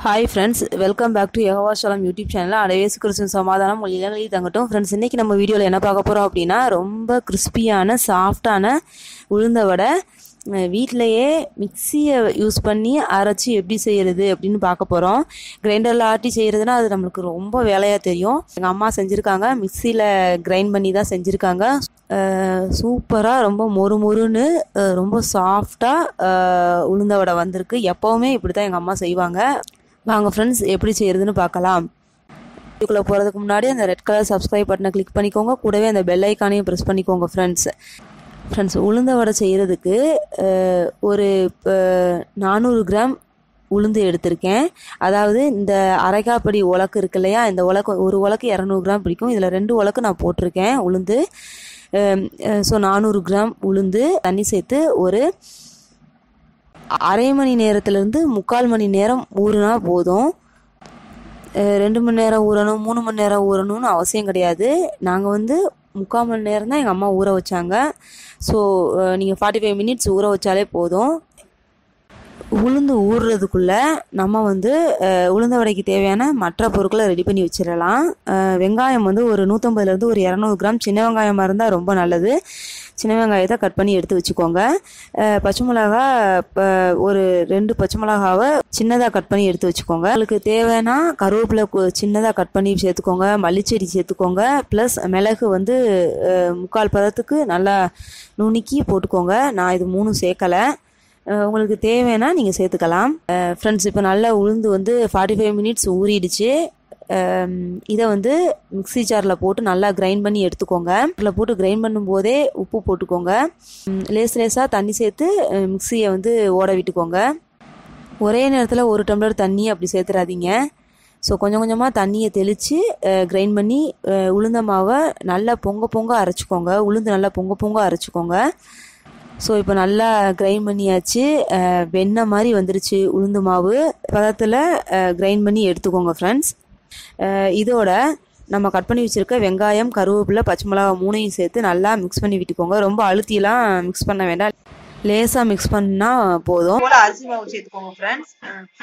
hi friends welcome back to Yagavasalam YouTube channel அடைவேசு கிறிஸ்துவ சமாதானம் உங்கள் இளங்களில் தங்கட்டும் ஃப்ரெண்ட்ஸ் இன்றைக்கி நம்ம வீடியோவில் என்ன பார்க்க போகிறோம் அப்படின்னா ரொம்ப கிறிஸ்பியான சாஃப்டான உளுந்த வடை அஹ் வீட்டிலையே மிக்சியை யூஸ் பண்ணி அரைச்சி எப்படி செய்கிறது அப்படின்னு பார்க்க போகிறோம் கிரைண்டரில் ஆட்டி செய்கிறதுனா அது நம்மளுக்கு ரொம்ப வேலையாக தெரியும் எங்கள் அம்மா செஞ்சுருக்காங்க மிக்சியில் கிரைண்ட் பண்ணி தான் செஞ்சுருக்காங்க சூப்பராக ரொம்ப மொறு மொறுன்னு அஹ் ரொம்ப சாஃப்டாக உளுந்த வடை வந்திருக்கு எப்போவுமே இப்படி தான் எங்கள் அம்மா செய்வாங்க வாங்க ஃப்ரெண்ட்ஸ் எப்படி செய்கிறதுன்னு பார்க்கலாம் வீடியோக்குள்ளே போகிறதுக்கு முன்னாடி அந்த ரெட் கலர் சப்ஸ்கிரைப் பட்டனை கிளிக் பண்ணிக்கோங்க கூடவே அந்த பெல் ஐக்கானையும் ப்ரெஸ் பண்ணிக்கோங்க ஃப்ரெண்ட்ஸ் ஃப்ரெண்ட்ஸ் உளுந்த வடை செய்கிறதுக்கு அஹ், ஒரு நானூறு கிராம் உளுந்து எடுத்திருக்கேன் அதாவது இந்த அரைக்காப்படி உலக்கு இருக்கு இல்லையா இந்த உலக்கு ஒரு உலக்கு இரநூறு கிராம் பிடிக்கும் இதில் ரெண்டு உலக்கு நான் போட்டிருக்கேன் உளுந்து ஸோ நானூறு கிராம் உளுந்து தண்ணி சேர்த்து ஒரு அரை மணி நேரத்துலேருந்து முக்கால் மணி நேரம் ஊறுனா போதும் அஹ் ரெண்டு மணி நேரம் ஊறணும் மூணு மணி நேரம் ஊறணும்னு அவசியம் கிடையாது நாங்கள் வந்து முக்கால் மணி நேரம் தான் எங்கள் அம்மா ஊற வச்சாங்க ஸோ நீங்கள் ஃபார்ட்டி ஃபைவ் மினிட்ஸ் ஊற வச்சாலே போதும் உளுந்து ஊறுறதுக்குள்ளே நம்ம வந்து அஹ், உளுந்த வடைக்கு தேவையான மற்ற பொருட்களை ரெடி பண்ணி வச்சிடலாம் அஹ், வெங்காயம் வந்து ஒரு நூற்றம்பதுலேருந்து ஒரு இரநூறு கிராம் சின்ன வெங்காயமாக இருந்தால் ரொம்ப நல்லது சின்ன வெங்காயத்தை கட் பண்ணி எடுத்து வச்சுக்கோங்க அஹ், பச்சை மிளகா இப்போ ஒரு ரெண்டு பச்சை மிளகாவை சின்னதாக கட் பண்ணி எடுத்து வச்சுக்கோங்க உங்களுக்கு தேவைன்னா கருவேப்பிலை கு- சின்னதாக கட் பண்ணி சேர்த்துக்கோங்க மல்லிச்செடி சேர்த்துக்கோங்க ப்ளஸ் மிளகு வந்து அஹ், முக்கால் பதத்துக்கு நல்லா நுணுக்கி போட்டுக்கோங்க நான் இது மூணும் சேர்க்கலை அஹ் உங்களுக்கு தேவைன்னா நீங்கள் சேர்த்துக்கலாம் ஃப்ரெண்ட்ஸ் இப்போ நல்லா உளுந்து வந்து ஃபார்ட்டி ஃபைவ் மினிட்ஸ் ஊறிடுச்சு அம், இதை வந்து மிக்ஸி ஜாரில் போட்டு நல்லா கிரைண்ட் பண்ணி எடுத்துக்கோங்க அதில் போட்டு கிரைண்ட் பண்ணும்போதே உப்பு போட்டுக்கோங்க ம், லேஸ் லேஸாக தண்ணி சேர்த்து அஹ், மிக்ஸியை வந்து ஓட விட்டுக்கோங்க ஒரே நேரத்தில் ஒரு டம்ளர் தண்ணி அப்படி சேர்த்துறாதீங்க ஸோ கொஞ்சம் கொஞ்சமாக தண்ணியை தெளித்து கிரைண்ட் பண்ணி அஹ், உளுந்த மாவை நல்லா பொங்க பொங்க அரைச்சிக்கோங்க உளுந்து நல்லா பொங்க பொங்க அரைச்சிக்கோங்க ஸோ இப்போ நல்லா கிரைண்ட் பண்ணியாச்சு அஹ், வெண்ணெய் மாதிரி வந்துருச்சு உளுந்து மாவு பதத்தில் கிரைண்ட் பண்ணி எடுத்துக்கோங்க ஃப்ரெண்ட்ஸ் இதோட நம்ம கட் பண்ணி வச்சுருக்க வெங்காயம் கருவேப்பிலை பச்சை மிளகா மூணையும் சேர்த்து நல்லா மிக்ஸ் பண்ணி விட்டுக்கோங்க ரொம்ப அழுத்திலாம் மிக்ஸ் பண்ண வேண்டாம் லேசாக மிக்ஸ் பண்ணால் போதும் போல அரிசி மாவு சேர்த்துக்கோங்க ஃப்ரெண்ட்ஸ்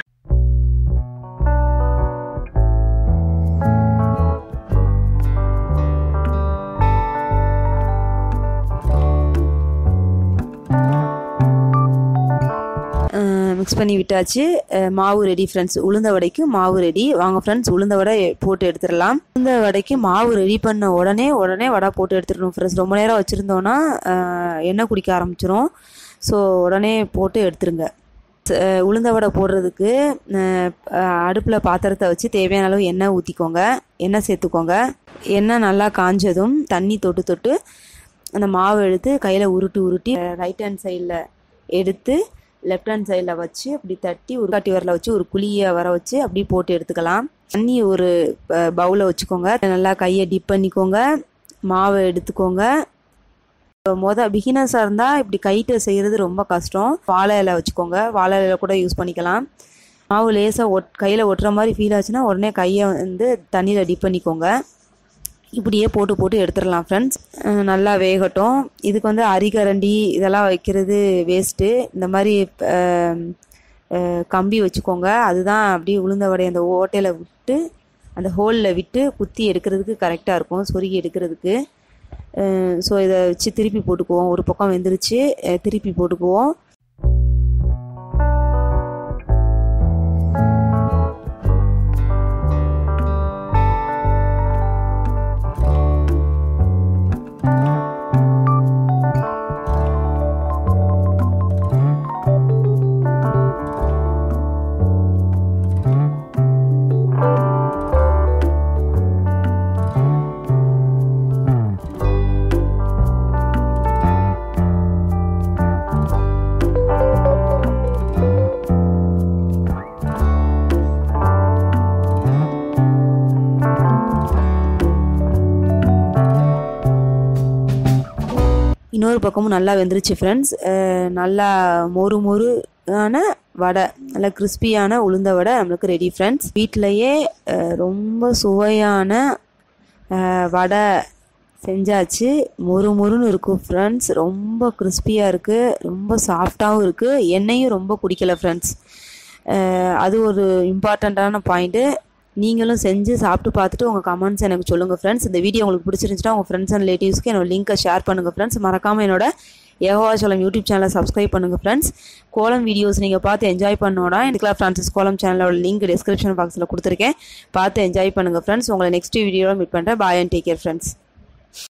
மிக்ஸ் பண்ணி விட்டாச்சு அஹ், மாவு ரெடி ஃப்ரெண்ட்ஸ் உளுந்த வடைக்கு மாவு ரெடி வாங்க ஃப்ரெண்ட்ஸ் உளுந்த வடை போட்டு எடுத்துடலாம் உளுந்த வடைக்கு மாவு ரெடி பண்ண உடனே உடனே வடை போட்டு எடுத்துடணும் ஃப்ரெண்ட்ஸ் ரொம்ப நேரம் வச்சுருந்தோன்னா எண்ணெய் குடிக்க ஆரம்பிச்சிரும் ஸோ உடனே போட்டு எடுத்துருங்க அஹ், உளுந்த வடை போடுறதுக்கு அடுப்பில் பாத்திரத்தை வச்சு தேவையான அளவு எண்ணெய் ஊற்றிக்கோங்க எண்ணெய் சேர்த்துக்கோங்க எண்ணெய் நல்லா காஞ்சதும் தண்ணி தொட்டு தொட்டு அந்த மாவு எடுத்து கையில் உருட்டி உருட்டி ரைட் ஹேண்ட் சைடில் எடுத்து லெஃப்ட் ஹேண்ட் சைடில் வச்சு அப்படி தட்டி ஒரு காட்டி வரல வச்சு ஒரு குழியை வர வச்சு அப்படி போட்டு எடுத்துக்கலாம் தண்ணி ஒரு பவுலில் வச்சுக்கோங்க நல்லா கையை டிப் பண்ணிக்கோங்க மாவை எடுத்துக்கோங்க மொதல் பிகினர்ஸாக இருந்தால் இப்படி கைட்டு செய்கிறது ரொம்ப கஷ்டம் வாழை இலை வச்சுக்கோங்க வாழை இலை கூட யூஸ் பண்ணிக்கலாம் மாவு லேசாக ஒட் கையில் ஒட்டுற மாதிரி ஃபீல் ஆச்சுன்னா உடனே கையை வந்து தண்ணியில் டிப் பண்ணிக்கோங்க இப்படியே போட்டு போட்டு எடுத்துடலாம் ஃப்ரெண்ட்ஸ் நல்லா வேகட்டும் இதுக்கு வந்து அரிகரண்டி இதெல்லாம் வைக்கிறது வேஸ்ட்டு இந்த மாதிரி அஹ், அஹ், கம்பி வச்சுக்கோங்க அதுதான் அப்படியே உளுந்த வடை அந்த ஓட்டையில் விட்டு அந்த ஹோலில் விட்டு குத்தி எடுக்கிறதுக்கு கரெக்டாக இருக்கும் சொருகி எடுக்கிறதுக்கு ஸோ இதை வச்சு திருப்பி போட்டுக்குவோம் ஒரு பக்கம் வெந்துருச்சு அஹ், திருப்பி போட்டுக்குவோம் இன்னொரு பக்கமும் நல்லா வெந்துருச்சு ஃப்ரெண்ட்ஸ் நல்லா மொறு மொறுயான வடை நல்லா கிறிஸ்பியான உளுந்த வடை நம்மளுக்கு ரெடி ஃப்ரெண்ட்ஸ் வீட்டிலையே அஹ், ரொம்ப சுவையான அஹ், வடை செஞ்சாச்சு மொறு மொறுன்னு இருக்கும் ஃப்ரெண்ட்ஸ் ரொம்ப கிறிஸ்பியாக இருக்குது ரொம்ப சாஃப்டாகவும் இருக்குது எண்ணெயும் ரொம்ப குடிக்கல ஃப்ரெண்ட்ஸ் அது ஒரு இம்பார்ட்டண்ட்டான பாயிண்ட்டு நீங்களும் செஞ்சு சாப்பிட்டு பார்த்துட்டு உங்கள் கமெண்ட்ஸ் எனக்கு சொல்லுங்கள் ஃப்ரெண்ட்ஸ் இந்த வீடியோ உங்களுக்கு பிடிச்சிருந்துச்சுன்னா உங்கள் ஃப்ரெண்ட்ஸ் அண்ட் ரிலேட்டிவ்ஸ்க்கு என்னோட லிங்க்கை ஷேர் பண்ணுங்கள் ஃப்ரெண்ட்ஸ் மறக்காமல் என்னோட ஏகவாசலம் யூடியூப் சேனலை சப்ஸ்கிரைப் பண்ணுங்கள் ஃப்ரெண்ட்ஸ் கோலம் வீடியோஸ் நீங்கள் பார்த்து என்ஜாய் பண்ணோன்னா எனக்குலாம் ஃப்ரான்சிஸ் கோலம் சேனலோட லிங்க் டிஸ்கிரிப்ஷன் பாக்ஸில் கொடுத்துருக்கேன் பார்த்து என்ஜாய் பண்ணுங்கள் ஃப்ரெண்ட்ஸ் உங்களை நெக்ஸ்ட் வீடியோவில் மீட் பண்ணுறேன் bye and take care friends